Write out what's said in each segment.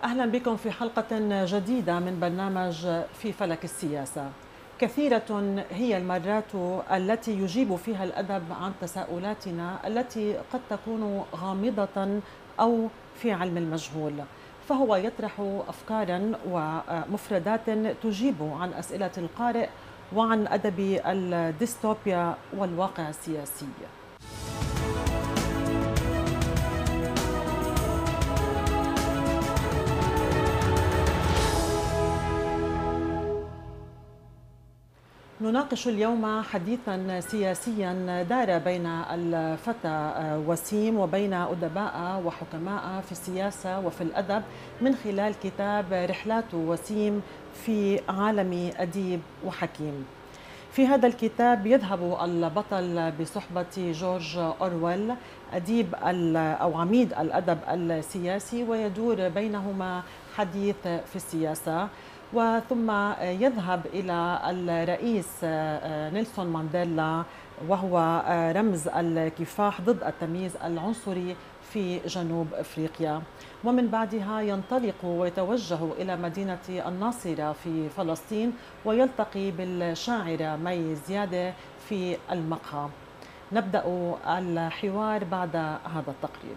أهلا بكم في حلقة جديدة من برنامج في فلك السياسة كثيرة هي المرات التي يجيب فيها الأدب عن تساؤلاتنا التي قد تكون غامضة أو في علم المجهول فهو يطرح أفكارا ومفردات تجيب عن أسئلة القارئ وعن أدب الديستوبيا والواقع السياسي نناقش اليوم حديثا سياسيا دار بين الفتى وسيم وبين أدباء وحكماء في السياسة وفي الأدب من خلال كتاب رحلات وسيم في عالم أديب وحكيم في هذا الكتاب يذهب البطل بصحبة جورج أورويل أديب أو عميد الأدب السياسي ويدور بينهما حديث في السياسة وثم يذهب إلى الرئيس نيلسون مانديلا وهو رمز الكفاح ضد التمييز العنصري في جنوب افريقيا ومن بعدها ينطلق ويتوجه الى مدينه الناصره في فلسطين ويلتقي بالشاعره مي زياده في المقهى نبدا الحوار بعد هذا التقرير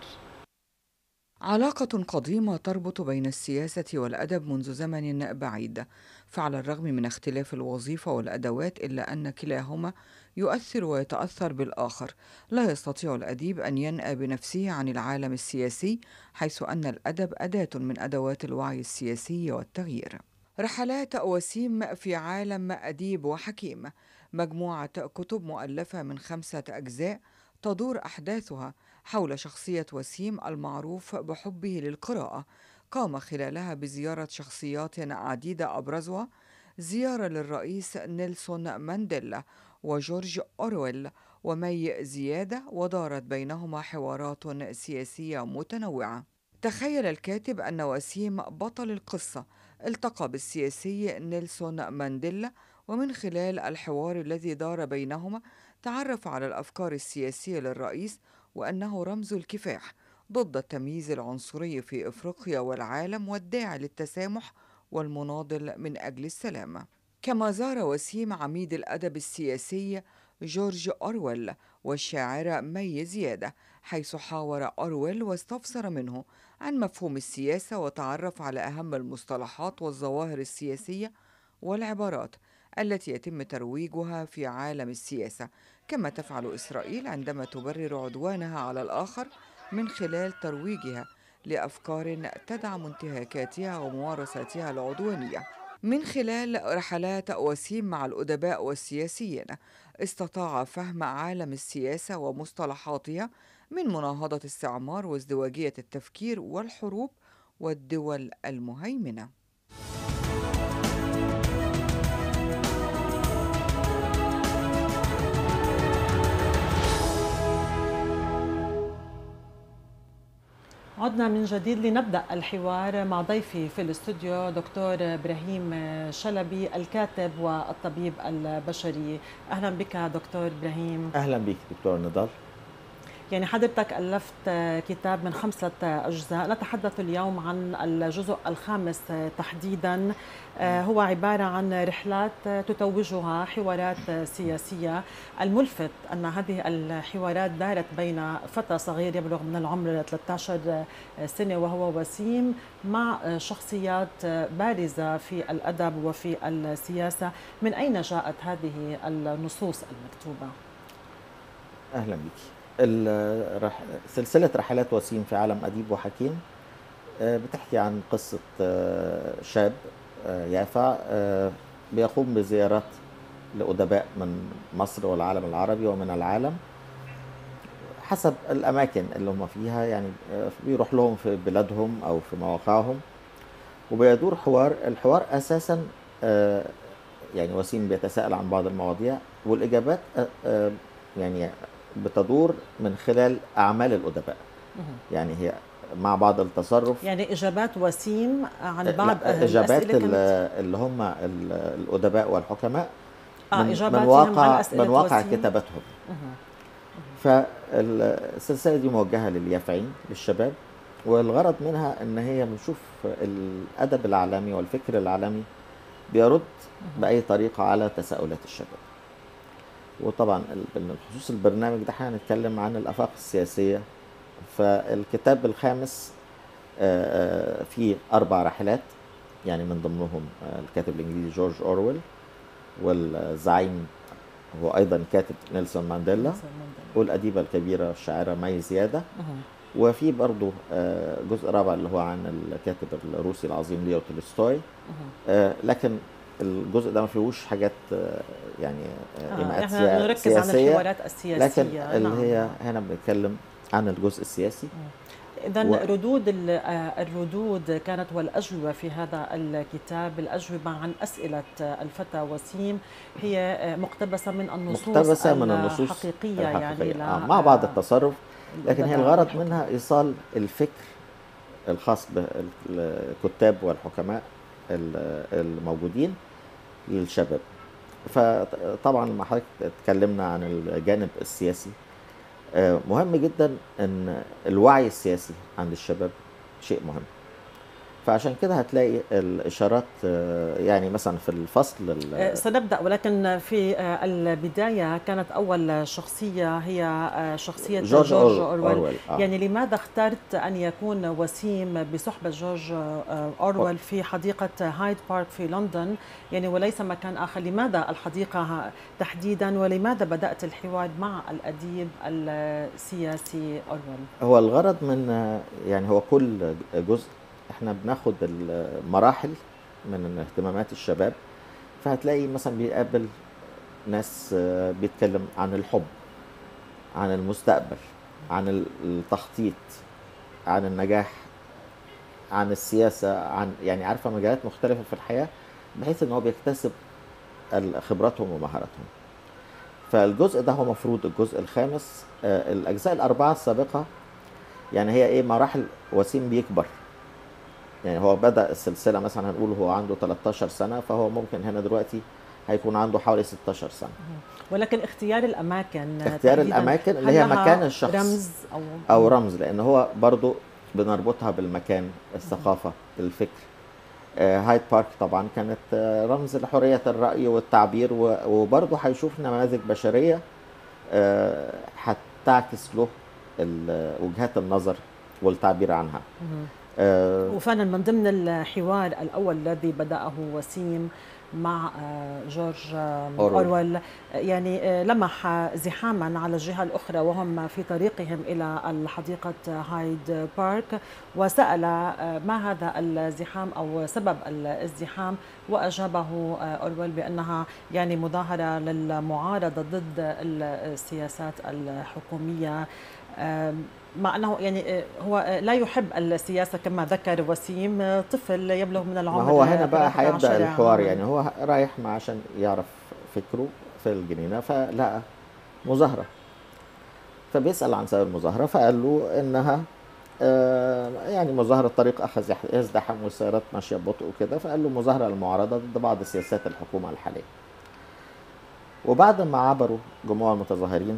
علاقة قديمة تربط بين السياسة والأدب منذ زمن بعيد، فعلى الرغم من اختلاف الوظيفة والأدوات إلا أن كلاهما يؤثر ويتأثر بالآخر، لا يستطيع الأديب أن ينأى بنفسه عن العالم السياسي، حيث أن الأدب أداة من أدوات الوعي السياسي والتغيير. رحلات وسيم في عالم أديب وحكيم، مجموعة كتب مؤلفة من خمسة أجزاء تدور أحداثها حول شخصية وسيم المعروف بحبه للقراءة قام خلالها بزيارة شخصيات عديدة أبرزها زيارة للرئيس نيلسون مانديلا وجورج أورويل ومي زيادة ودارت بينهما حوارات سياسية متنوعة تخيل الكاتب أن وسيم بطل القصة التقى بالسياسي نيلسون مانديلا ومن خلال الحوار الذي دار بينهما تعرف على الأفكار السياسية للرئيس وأنه رمز الكفاح ضد التمييز العنصري في إفريقيا والعالم والداعي للتسامح والمناضل من أجل السلام كما زار وسيم عميد الأدب السياسي جورج أورويل والشاعرة مي زيادة حيث حاور أورويل واستفسر منه عن مفهوم السياسة وتعرف على أهم المصطلحات والظواهر السياسية والعبارات التي يتم ترويجها في عالم السياسة كما تفعل إسرائيل عندما تبرر عدوانها على الآخر من خلال ترويجها لأفكار تدعم انتهاكاتها وممارساتها العدوانية من خلال رحلات وسيم مع الأدباء والسياسيين استطاع فهم عالم السياسة ومصطلحاتها من مناهضة استعمار وازدواجية التفكير والحروب والدول المهيمنه عدنا من جديد لنبدا الحوار مع ضيفي في الاستوديو دكتور ابراهيم شلبي الكاتب والطبيب البشري اهلا بك دكتور ابراهيم اهلا بك دكتور نضال يعني حضرتك ألفت كتاب من خمسة أجزاء نتحدث اليوم عن الجزء الخامس تحديدا هو عبارة عن رحلات تتوجها حوارات سياسية الملفت أن هذه الحوارات دارت بين فتى صغير يبلغ من العمر 13 سنة وهو وسيم مع شخصيات بارزة في الأدب وفي السياسة من أين جاءت هذه النصوص المكتوبة؟ أهلا بك الرح... سلسلة رحلات وسيم في عالم أديب وحكيم بتحكي عن قصة شاب يافع بيقوم بزيارات لأدباء من مصر والعالم العربي ومن العالم حسب الأماكن اللي هم فيها يعني بيروح لهم في بلادهم أو في مواقعهم وبيدور حوار الحوار أساسا يعني وسيم بيتساءل عن بعض المواضيع والإجابات يعني بتدور من خلال اعمال الادباء يعني هي مع بعض التصرف يعني اجابات وسيم عن بعض اجابات اللي هم الادباء والحكماء آه من, إجابات من واقع عن أسئلة من واقع وسيم. كتابتهم فالسلسله دي موجهه لليافعين للشباب والغرض منها ان هي بنشوف الادب العالمي والفكر العالمي بيرد باي طريقه على تساؤلات الشباب وطبعا ال- بخصوص البرنامج ده هنتكلم عن الافاق السياسيه فالكتاب الخامس آه، آه، فيه اربع رحلات يعني من ضمنهم آه، الكاتب الانجليزي جورج اورويل والزعيم هو ايضا كاتب نيلسون مانديلا والاديبه الكبيره الشاعره مي زياده مهم. وفي برضه آه، جزء رابع اللي هو عن الكاتب الروسي العظيم ليو تولستوي مهم. آه، لكن الجزء ده ما فيهوش حاجات آه، يعني آه، آه، ايماءات احنا سيا- نركز على سياسيه الحوارات السياسيه لكن اللي نعم. هي هنا بنتكلم عن الجزء السياسي إذا و- ردود ال- آه، الردود كانت والأجوبة في هذا الكتاب الأجوبة عن أسئلة الفتى وسيم هي آه، مقتبسة من النصوص مقتبسه من النصوص الحقيقية يعني الحقيقية. لا- آه، مع بعض التصرف لكن هي الأدباء الغرض والحكام. منها ايصال الفكر الخاص بالكتاب والحكماء ال- الموجودين للشباب فطبعا لما حضرتك اتكلمنا عن الجانب السياسي آه، مهم جدا ان الوعي السياسي عند الشباب شيء مهم فعشان كده هتلاقي الاشارات آه، يعني مثلا في الفصل ال- آه، سنبدأ ولكن في آه، البداية كانت أول شخصية هي آه، شخصية جورج جورج أور- أورويل أورويل آه. يعني لماذا اخترت أن يكون وسيم بصحبة جورج آه، أورويل في حديقة هايد بارك في لندن يعني وليس مكان آخر لماذا الحديقة تحديدا ولماذا بدأت الحوار مع الأديب السياسي أورويل هو الغرض من يعني هو كل جزء احنا بناخد المراحل من اهتمامات الشباب فهتلاقي مثلا بيقابل ناس آه، بيتكلم عن الحب عن المستقبل عن التخطيط عن النجاح عن السياسة عن يعني عارفة مجالات مختلفة في الحياة بحيث ان هو بيكتسب ال- خبراتهم ومهاراتهم فالجزء ده هو مفروض الجزء الخامس آه، الأجزاء الأربعة السابقة يعني هي ايه مراحل وسيم بيكبر يعني هو بدأ السلسلة مثلا هنقول هو عنده 13 سنة فهو ممكن هنا دلوقتي هيكون عنده حوالي 16 سنة ولكن اختيار الأماكن اختيار تحديداً، الأماكن اللي هل هي لها مكان الشخص رمز أو أو رمز لأن هو برضو بنربطها بالمكان الثقافة الفكر آه، هايد بارك طبعا كانت آه، رمز لحرية الرأي والتعبير و- وبرضه هيشوف نماذج بشرية آه، هتعكس له ال- وجهات النظر والتعبير عنها مهم. آه، وفعلا من ضمن الحوار الاول الذي بداه وسيم مع آه، جورج آه، أورويل. أورويل آه، يعني آه، لمح زحاما على الجهة الأخرى وهم في طريقهم إلى الحديقة هايد بارك وسأل آه، ما هذا الزحام أو سبب الازدحام وأجابه آه، أورويل بأنها يعني مظاهرة للمعارضة ضد السياسات الحكومية آم، مع انه يعني آه، هو آه، لا يحب السياسه كما ذكر وسيم آه، طفل يبلغ من ما العمر هو هنا بقى 13 هيبدأ الحوار عاماً. يعني هو رايح مع عشان يعرف فكره في الجنينة فلقى مظاهرة فبيسأل عن سبب المظاهرة فقال له إنها آه، يعني مظاهرة طريق أخذ يح- يزدحم والسيارات ماشية ببطء وكده فقال له مظاهرة للمعارضة ضد بعض سياسات الحكومة الحالية وبعد ما عبروا جموع المتظاهرين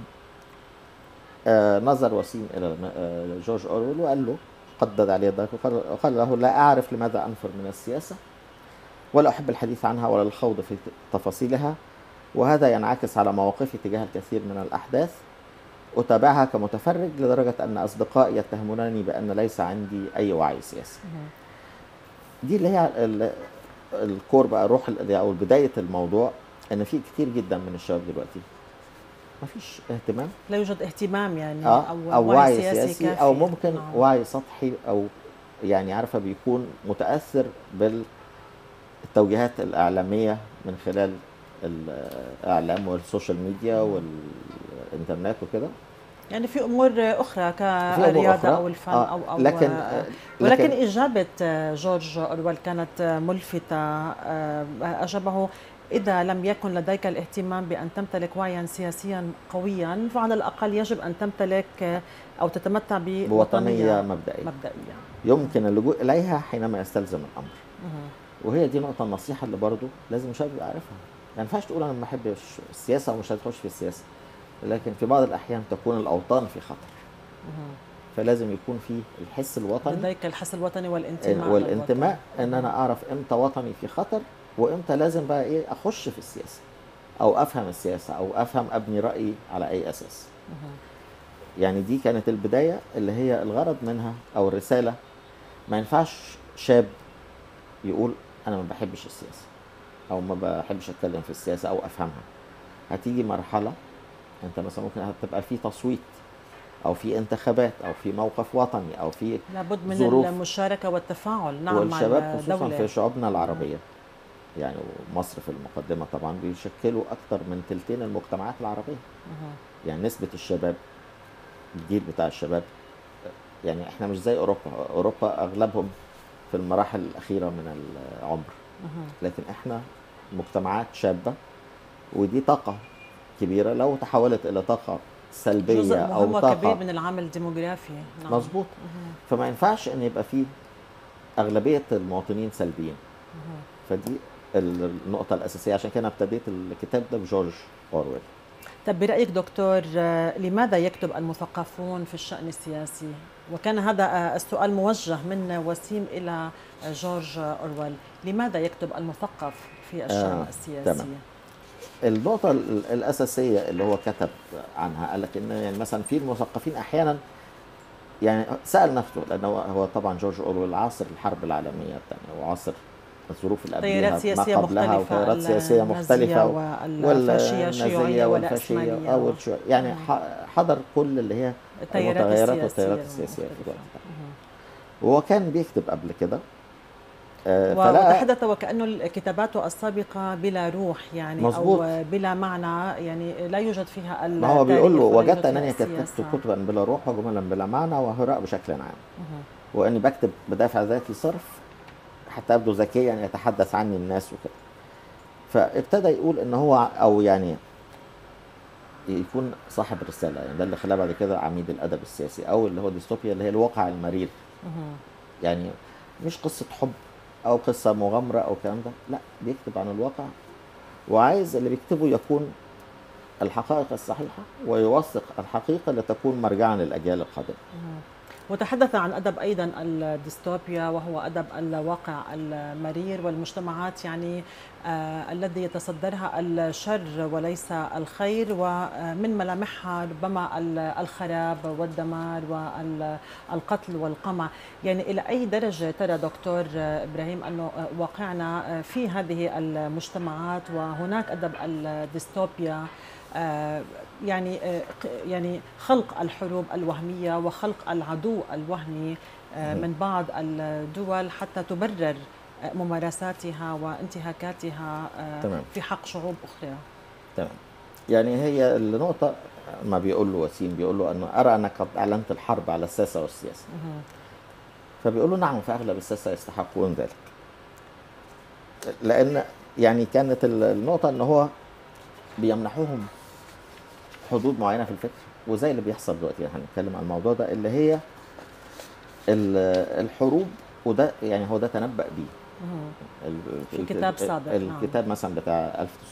آه، نظر وسيم إلى الم- آه، جورج أورويل وقال له قدد عليه ذلك وقال وقال له لا أعرف لماذا أنفر من السياسة ولا أحب الحديث عنها ولا الخوض في تفاصيلها وهذا ينعكس على مواقفي تجاه الكثير من الأحداث أتابعها كمتفرج لدرجة أن أصدقائي يتهمونني بأن ليس عندي أي وعي سياسي مهم. دي اللي هي ال- الكور بقى روح ال- أو بداية الموضوع إن في كتير جدا من الشباب دلوقتي مفيش اهتمام لا يوجد اهتمام يعني اه او, او وعي سياسي, سياسي, سياسي كافي. او ممكن نعم. وعي سطحي او يعني عارفه بيكون متاثر بالتوجيهات الاعلاميه من خلال الاعلام والسوشيال ميديا والانترنت وكده يعني في امور اخرى في أمور كالرياضه أخرى. او الفن آه، او او لكن ولكن لكن اجابه جورج اورويل كانت ملفته اجابه اذا لم يكن لديك الاهتمام بان تمتلك وعيا سياسيا قويا فعلى الاقل يجب ان تمتلك او تتمتع بوطنيه بوطنيه مبدئيه مبدئيه يمكن اللجوء اليها حينما يستلزم الامر مهم. وهي دي نقطه النصيحه اللي برضه لازم الشباب يبقى عارفها ما ينفعش تقول انا ما بحبش السياسه ومش هتخش في السياسه لكن في بعض الاحيان تكون الاوطان في خطر مهم. فلازم يكون في الحس الوطني لديك الحس الوطني والانتماء والانتماء للوطن. ان انا اعرف امتى وطني في خطر وامتى لازم بقى ايه اخش في السياسه او افهم السياسه او افهم ابني رايي على اي اساس مهم. يعني دي كانت البدايه اللي هي الغرض منها او الرساله ما ينفعش شاب يقول انا ما بحبش السياسه او ما بحبش اتكلم في السياسه او افهمها هتيجي مرحله انت مثلا ممكن هتبقى في تصويت او في انتخابات او في موقف وطني او في لابد من ظروف. المشاركه والتفاعل نعم مع والشباب خصوصا الدولة. في شعوبنا العربيه يعني مصر في المقدمه طبعا بيشكلوا اكثر من ثلثين المجتمعات العربيه مهم. يعني نسبه الشباب الجيل بتاع الشباب يعني احنا مش زي اوروبا اوروبا اغلبهم في المراحل الاخيره من العمر مهم. لكن احنا مجتمعات شابه ودي طاقه كبيره لو تحولت الى طاقه سلبيه جزء او مهم طاقه وكبير من العامل الديموغرافي نعم. مظبوط مهم. فما ينفعش ان يبقى فيه اغلبيه المواطنين سلبيين مهم. فدي النقطة الأساسية عشان كده ابتديت الكتاب ده بجورج أورويل طب برأيك دكتور آه، لماذا يكتب المثقفون في الشأن السياسي؟ وكان هذا آه، السؤال موجه من وسيم إلى آه، جورج أورويل لماذا يكتب المثقف في الشأن آه، السياسي؟ تمام. النقطة ال- الأساسية اللي هو كتب عنها قال لك إن يعني مثلا في المثقفين أحيانا يعني سأل نفسه لأنه هو- هو طبعا جورج أورويل عاصر الحرب العالمية الثانية وعاصر الظروف اللي قبلها تيارات ما سياسية قبلها مختلفة وتيارات سياسية النازية مختلفة والفاشية الشيوعية والنازية والرأسمالية والفاشية أول شوية يعني مم. ح- حضر كل اللي هي التيارات المتغيرات السياسية والتيارات السياسية في المختلفة. الوقت ده. مهم. وهو كان بيكتب قبل كده آه، و- فلقى وتحدث وكأنه كتاباته السابقة بلا روح يعني مظبوط. أو بلا معنى يعني لا يوجد فيها ما هو بيقول له التاريخ ولا وجدت يوجد انني فيها كتبت السياسة. كتبا بلا روح وجملا بلا معنى وهراء بشكل عام مهم. واني بكتب بدافع ذاتي صرف حتى ابدو ذكيا يتحدث عني الناس وكده فابتدى يقول ان هو او يعني يكون صاحب رساله يعني ده اللي خلاه بعد كده عميد الادب السياسي او اللي هو ديستوبيا اللي هي الواقع المرير مهم. يعني مش قصه حب او قصه مغامره او الكلام ده لا بيكتب عن الواقع وعايز اللي بيكتبه يكون الحقائق الصحيحه ويوثق الحقيقه لتكون مرجعا للاجيال القادمه مهم. وتحدث عن أدب أيضا الديستوبيا وهو أدب الواقع المرير والمجتمعات يعني آه الذي يتصدرها الشر وليس الخير ومن ملامحها ربما ال- الخراب والدمار والقتل والقمع يعني إلى أي درجة ترى دكتور إبراهيم أنه واقعنا في هذه المجتمعات وهناك أدب الديستوبيا آه، يعني آه، ق- يعني خلق الحروب الوهميه وخلق العدو الوهمي آه، مهم. من بعض الدول حتى تبرر آه، ممارساتها وانتهاكاتها آه، تمام. في حق شعوب اخرى تمام يعني هي النقطة ما بيقول له وسيم بيقول له أنه أرى أنك قد أعلنت الحرب على الساسة والسياسة مهم. فبيقول له نعم فأغلب الساسة يستحقون ذلك لأن يعني كانت ال- النقطة أن هو بيمنحوهم حدود معينة في الفكر وزي اللي بيحصل دلوقتي هنتكلم عن الموضوع ده اللي هي ال- الحروب وده يعني هو ده تنبأ بيه مهم. ال- في ال- كتاب ال- سابق، نعم. الكتاب مثلا بتاع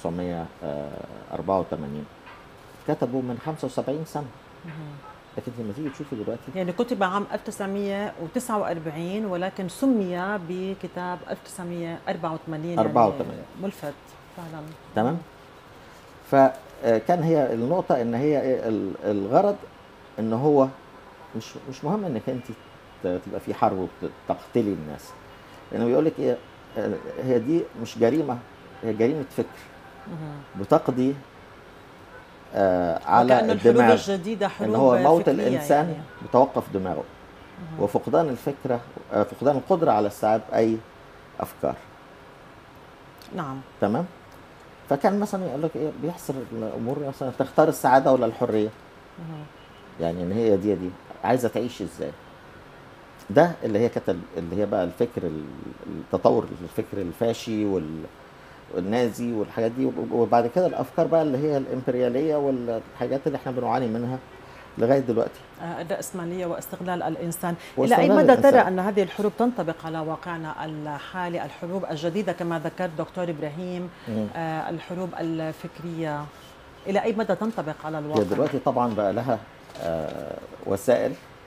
1984 كتبه من 75 سنة مهم. لكن لما تيجي تشوفه دلوقتي يعني كتب عام 1949 ولكن سمي بكتاب 1984 84. يعني ملفت فعلا تمام فكان هي النقطة ان هي إيه ال- الغرض ان هو مش مش مهم انك انت ت- تبقى في حرب وتقتلي الناس لانه بيقول لك ايه آه، هي دي مش جريمة هي جريمة فكر مهم. بتقضي آه على وكأن الحروب الدماغ الجديدة حروب ان هو موت فكرية الانسان يعني. بتوقف دماغه مهم. وفقدان الفكرة آه، فقدان القدرة على استيعاب أي أفكار نعم تمام فكان مثلا يقول لك إيه بيحصر الأمور مثلا تختار السعادة ولا الحرية مهم. يعني إن هي دي دي عايزة تعيش إزاي ده اللي هي كانت ال- اللي هي بقى الفكر ال- التطور الفكر الفاشي وال والنازي والحاجات دي وبعد كده الافكار بقى اللي هي الامبرياليه والحاجات اللي احنا بنعاني منها لغايه دلوقتي آه، الرأسمالية واستغلال الإنسان إلى واستغلال أي مدى ترى الإنسان. أن هذه الحروب تنطبق على واقعنا الحالي الحروب الجديدة كما ذكرت دكتور إبراهيم مم. آه، الحروب الفكرية إلى أي مدى تنطبق على هي الواقع دلوقتي طبعا بقى لها آه، وسائل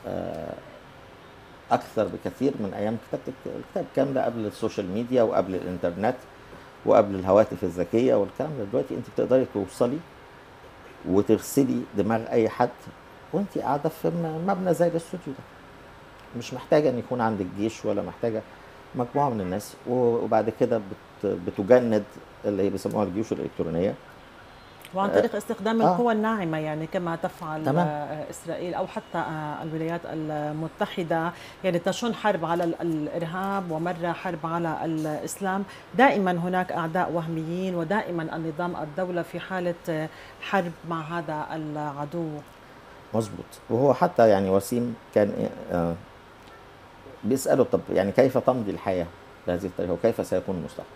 آه، اكثر بكثير من ايام كتابه الكتاب الكلام ده قبل السوشيال ميديا وقبل الانترنت وقبل الهواتف الذكيه والكلام ده دلوقتي انت بتقدري توصلي وتغسلي دماغ اي حد وانت قاعده في م- مبنى زي الاستوديو ده مش محتاجه ان يكون عندك جيش ولا محتاجه مجموعه من الناس و- وبعد كده بت بتجند اللي هي بيسموها الجيوش الالكترونيه وعن طريق استخدام آه. القوى الناعمة يعني كما تفعل تمام. آه، إسرائيل أو حتى آه، الولايات المتحدة يعني تشن حرب على ال- الإرهاب ومرة حرب على الإسلام دائما هناك أعداء وهميين ودائما النظام الدولة في حالة آه، حرب مع هذا العدو مظبوط وهو حتى يعني وسيم كان إيه، آه بيسأله طب يعني كيف تمضي الحياة بهذه الطريقة وكيف سيكون المستقبل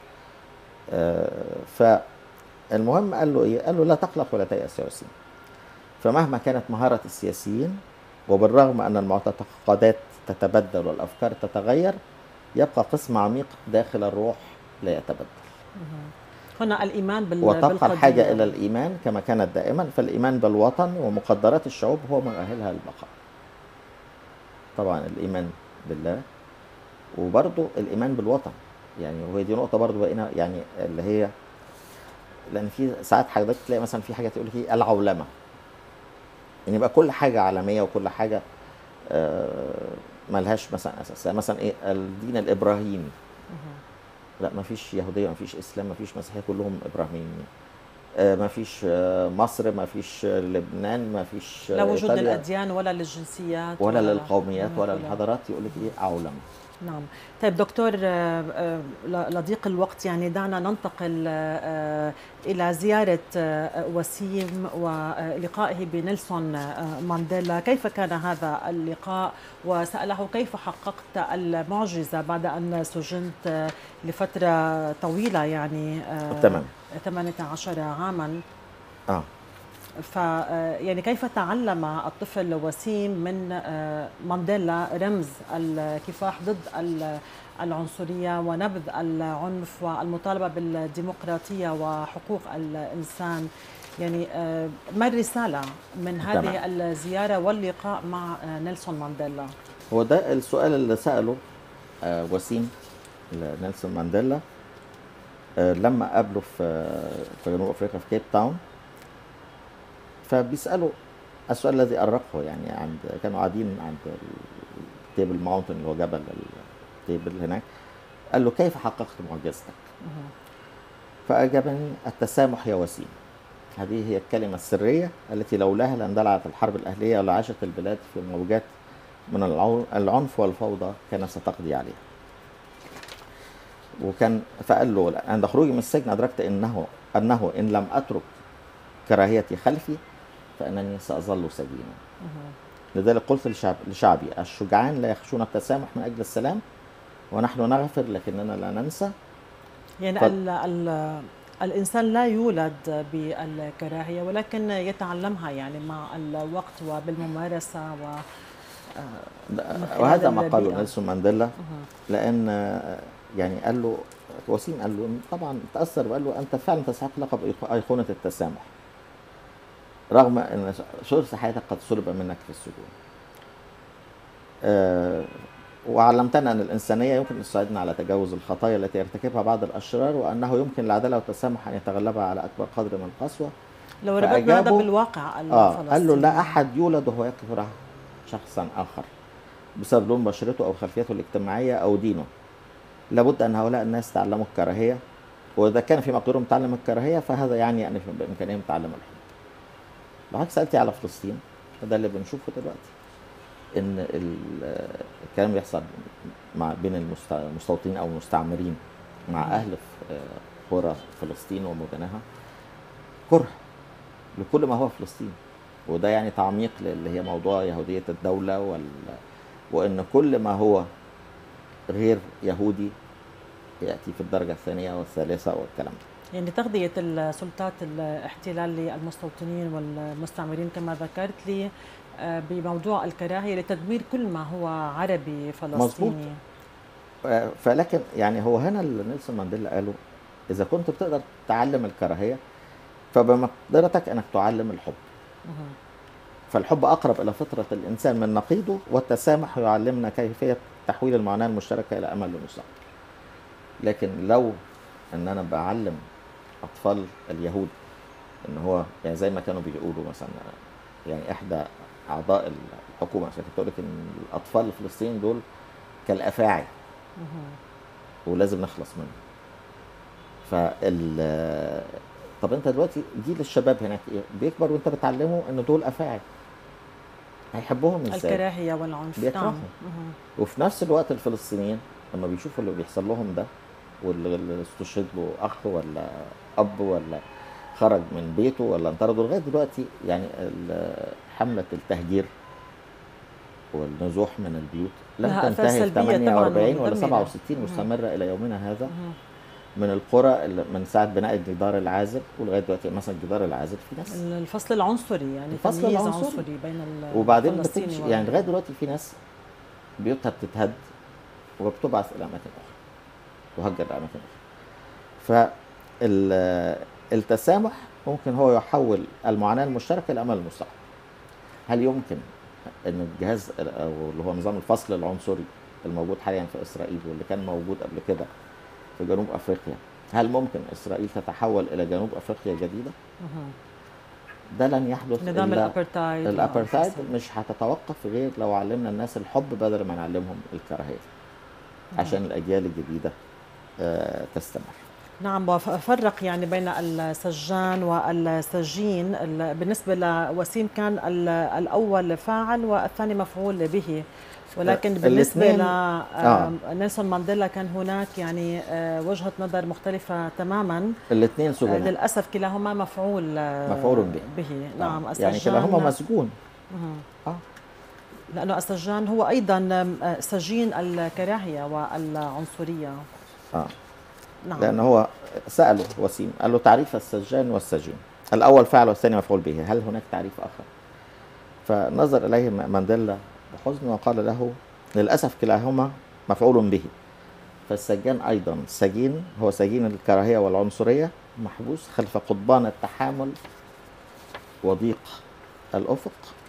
آه فالمهم قال له ايه قال له لا تقلق ولا تيأس يا وسيم فمهما كانت مهارة السياسيين وبالرغم أن المعتقدات تتبدل والأفكار تتغير يبقى قسم عميق داخل الروح لا يتبدل هنا الإيمان بال وتبقى بالقضية. الحاجة إلى الإيمان كما كانت دائما فالإيمان بالوطن ومقدرات الشعوب هو ما يؤهلها للبقاء طبعا الإيمان بالله وبرضه الإيمان بالوطن يعني وهي دي نقطة برضه بقينا يعني اللي هي لأن في ساعات حضرتك تلاقي مثلا في حاجة تقول لك إيه العولمة يعني يبقى كل حاجة عالمية وكل حاجة آه، ملهاش مثلا أساس يعني مثلا إيه الدين الإبراهيمي لا ما فيش يهوديه ما فيش اسلام ما فيش مسيحيه كلهم ابراهيميين آه، ما فيش آه، مصر ما فيش آه، لبنان ما فيش آه، لا وجود إيطاليا، للأديان ولا للجنسيات ولا للقوميات ولا ولا- للحضارات يقول لك ايه عولمه نعم طيب دكتور آه، آه، ل- لضيق الوقت يعني دعنا ننتقل آه، إلى زيارة آه، وسيم ولقائه بنيلسون آه، مانديلا كيف كان هذا اللقاء وسأله كيف حققت المعجزة بعد أن سجنت آه، لفترة طويلة يعني آه، تمام 18 عاما اه ف يعني كيف تعلم الطفل وسيم من آه، مانديلا رمز الكفاح ضد ال- العنصريه ونبذ العنف والمطالبه بالديمقراطيه وحقوق الانسان يعني آه، ما الرساله من هذه تمام. الزياره واللقاء مع آه، نيلسون مانديلا هو ده السؤال اللي ساله آه، وسيم نيلسون مانديلا آه، لما قابله في في جنوب افريقيا في كيب تاون فبيساله السؤال الذي ارقه يعني عند كانوا قاعدين عند التيبل ماونتن اللي هو جبل التيبل هناك قال له كيف حققت معجزتك؟ فاجابني التسامح يا وسيم هذه هي الكلمه السريه التي لولاها لاندلعت الحرب الاهليه ولعاشت البلاد في موجات من العو- العنف والفوضى كانت ستقضي عليها وكان فقال له عند خروجي من السجن ادركت انه انه ان لم اترك كراهيتي خلفي فانني ساظل سجينا لذلك قلت لشعب لشعبي الشجعان لا يخشون التسامح من اجل السلام ونحن نغفر لكننا لا ننسى يعني ف- ال ال الإنسان لا يولد بالكراهية ولكن يتعلمها يعني مع الوقت وبالممارسة و من خلال وهذا ما قاله البيئة. نيلسون مانديلا مهم. لان آه، يعني قال له وسيم قال له طبعا تاثر وقال له انت فعلا تستحق لقب أيق- ايقونه التسامح رغم ان ثلث حياتك قد سلب منك في السجون آه، وعلمتنا ان الانسانيه يمكن ان تساعدنا على تجاوز الخطايا التي يرتكبها بعض الاشرار وانه يمكن العداله والتسامح ان يتغلب على اكبر قدر من القسوه لو ربطنا هذا فأجابوا- بالواقع اه قال له الفلسطيني. لا احد يولد وهو يكره شخصا اخر بسبب لون بشرته او خلفيته الاجتماعيه او دينه لابد ان هؤلاء الناس تعلموا الكراهيه واذا كان في مقدورهم تعلم الكراهيه فهذا يعني ان في بامكانهم تعلم الحب لو حضرتك سالتي على فلسطين فده اللي بنشوفه دلوقتي ان ال- الكلام بيحصل مع بين المست- المستوطنين او المستعمرين مع اهل ف- قرى فلسطين ومدنها كره لكل ما هو فلسطين وده يعني تعميق اللي هي موضوع يهودية الدولة وال... وإن كل ما هو غير يهودي يأتي في الدرجة الثانية والثالثة والكلام ده يعني تغذية السلطات الاحتلال للمستوطنين والمستعمرين كما ذكرت لي آه، بموضوع الكراهية لتدمير كل ما هو عربي فلسطيني آه، فلكن يعني هو هنا اللي نيلسون مانديلا قاله إذا كنت بتقدر تعلم الكراهية فبمقدرتك أنك تعلم الحب مهم. فالحب أقرب إلى فطرة الإنسان من نقيضه والتسامح يعلمنا كيفية تحويل المعاناة المشتركة إلى أمل للمستقبل لكن لو إن أنا بعلم أطفال اليهود إن هو يعني زي ما كانوا بيقولوا مثلا يعني إحدى أعضاء الحكومة عشان تقول لك إن الأطفال الفلسطينيين دول كالأفاعي ولازم نخلص منه فال طب انت دلوقتي جيل الشباب هناك ايه بيكبر وانت بتعلمه ان دول افاعي هيحبوهم ازاي الكراهيه والعنف بيكرههم. نعم مهم. وفي نفس الوقت الفلسطينيين لما بيشوفوا اللي بيحصل لهم ده واللي اللي استشهد له اخ ولا اب ولا خرج من بيته ولا انطرده لغايه دلوقتي يعني ال- حمله التهجير والنزوح من البيوت لم لها آثار تنتهي في سلبية طبعاً 48 ولا مدمرة. 67 مهم. مستمره الى يومنا هذا مهم. من القرى اللي من ساعه بناء الجدار العازل ولغايه دلوقتي مثلا الجدار العازل في ناس الفصل العنصري يعني الفصل تمييز العنصري. عنصري بين ال- وبعدين الفلسطيني بتمشي وال- يعني لغايه دلوقتي في ناس بيوتها بتتهد وبتبعث الى اماكن اخرى تهجر لاماكن اخرى فالتسامح ممكن هو يحول المعاناه المشتركه الى امل المستقبل هل يمكن ان الجهاز او اللي هو نظام الفصل العنصري الموجود حاليا في اسرائيل واللي كان موجود قبل كده في جنوب افريقيا هل ممكن اسرائيل تتحول الى جنوب افريقيا جديده؟ مهم. ده لن يحدث نظام إلا الابرتايد الابرتايد والفصل. مش هتتوقف غير لو علمنا الناس الحب بدل ما نعلمهم الكراهيه عشان الاجيال الجديده آه، تستمر نعم وفرق يعني بين السجان والسجين ال- بالنسبة لوسيم كان ال- الأول فاعل والثاني مفعول به ولكن آه، بالنسبة الاتنين- آه. لنيلسون مانديلا كان هناك يعني آه، وجهة نظر مختلفة تماما الاثنين آه، سجناء للأسف كلاهما مفعول آه، مفعول به. به آه، نعم يعني السجان كلاهما مسجون مهم. اه لأنه السجان هو أيضا آه، سجين الكراهية والعنصرية اه نعم لان هو ساله وسيم قال له تعريف السجان والسجين الاول فعل والثاني مفعول به هل هناك تعريف اخر فنظر اليه مانديلا بحزن وقال له للاسف كلاهما مفعول به فالسجان ايضا سجين هو سجين الكراهيه والعنصريه محبوس خلف قضبان التحامل وضيق الافق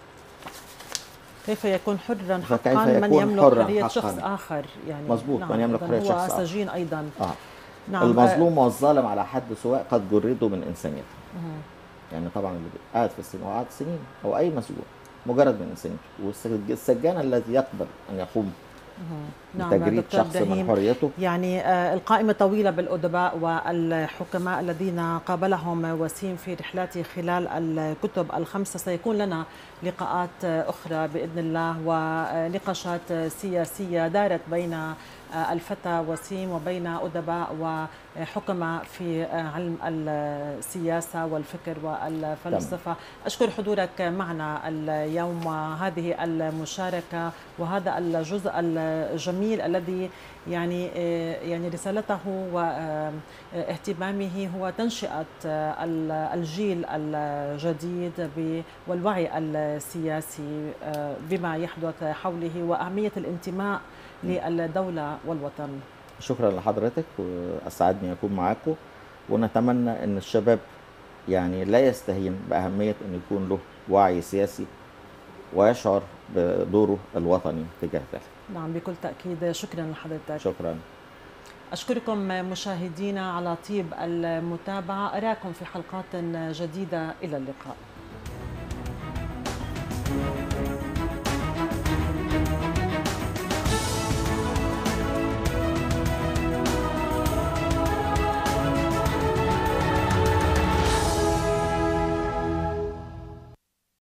كيف يكون حرا فكيف حقا من يكون يملك حراً حرية حقاً؟ شخص آخر يعني مظبوط، من يملك إذن حرية هو شخص آخر. سجين أيضا اه نعم المظلوم والظالم على حد سواء قد جردوا من انسانيته مهم. يعني طبعا اللي قاعد في السجن هو قاعد سنين او اي مسجون مجرد من انسانيته والسجان الذي يقبل ان يقوم مهم. نعم بتجريد دكتور شخص من دهيم حريته يعني آه، القائمة طويلة بالأدباء والحكماء الذين قابلهم وسيم في رحلاته خلال الكتب الخمسة سيكون لنا لقاءات آه، أخرى بإذن الله ونقاشات آه، سياسية دارت بين آه، الفتى وسيم وبين أدباء وحكماء في آه، علم السياسة والفكر والفلسفة أشكر حضورك معنا اليوم وهذه المشاركة وهذا الجزء الجميل الذي يعني يعني رسالته واهتمامه هو تنشئة الجيل الجديد ب- والوعي السياسي بما يحدث حوله وأهمية الانتماء للدولة والوطن شكرا لحضرتك واسعدني اكون معاكم ونتمنى ان الشباب يعني لا يستهين باهميه ان يكون له وعي سياسي ويشعر بدوره الوطني تجاه ذلك نعم بكل تأكيد شكرا لحضرتك شكرا أشكركم مشاهدينا على طيب المتابعة أراكم في حلقات جديدة إلى اللقاء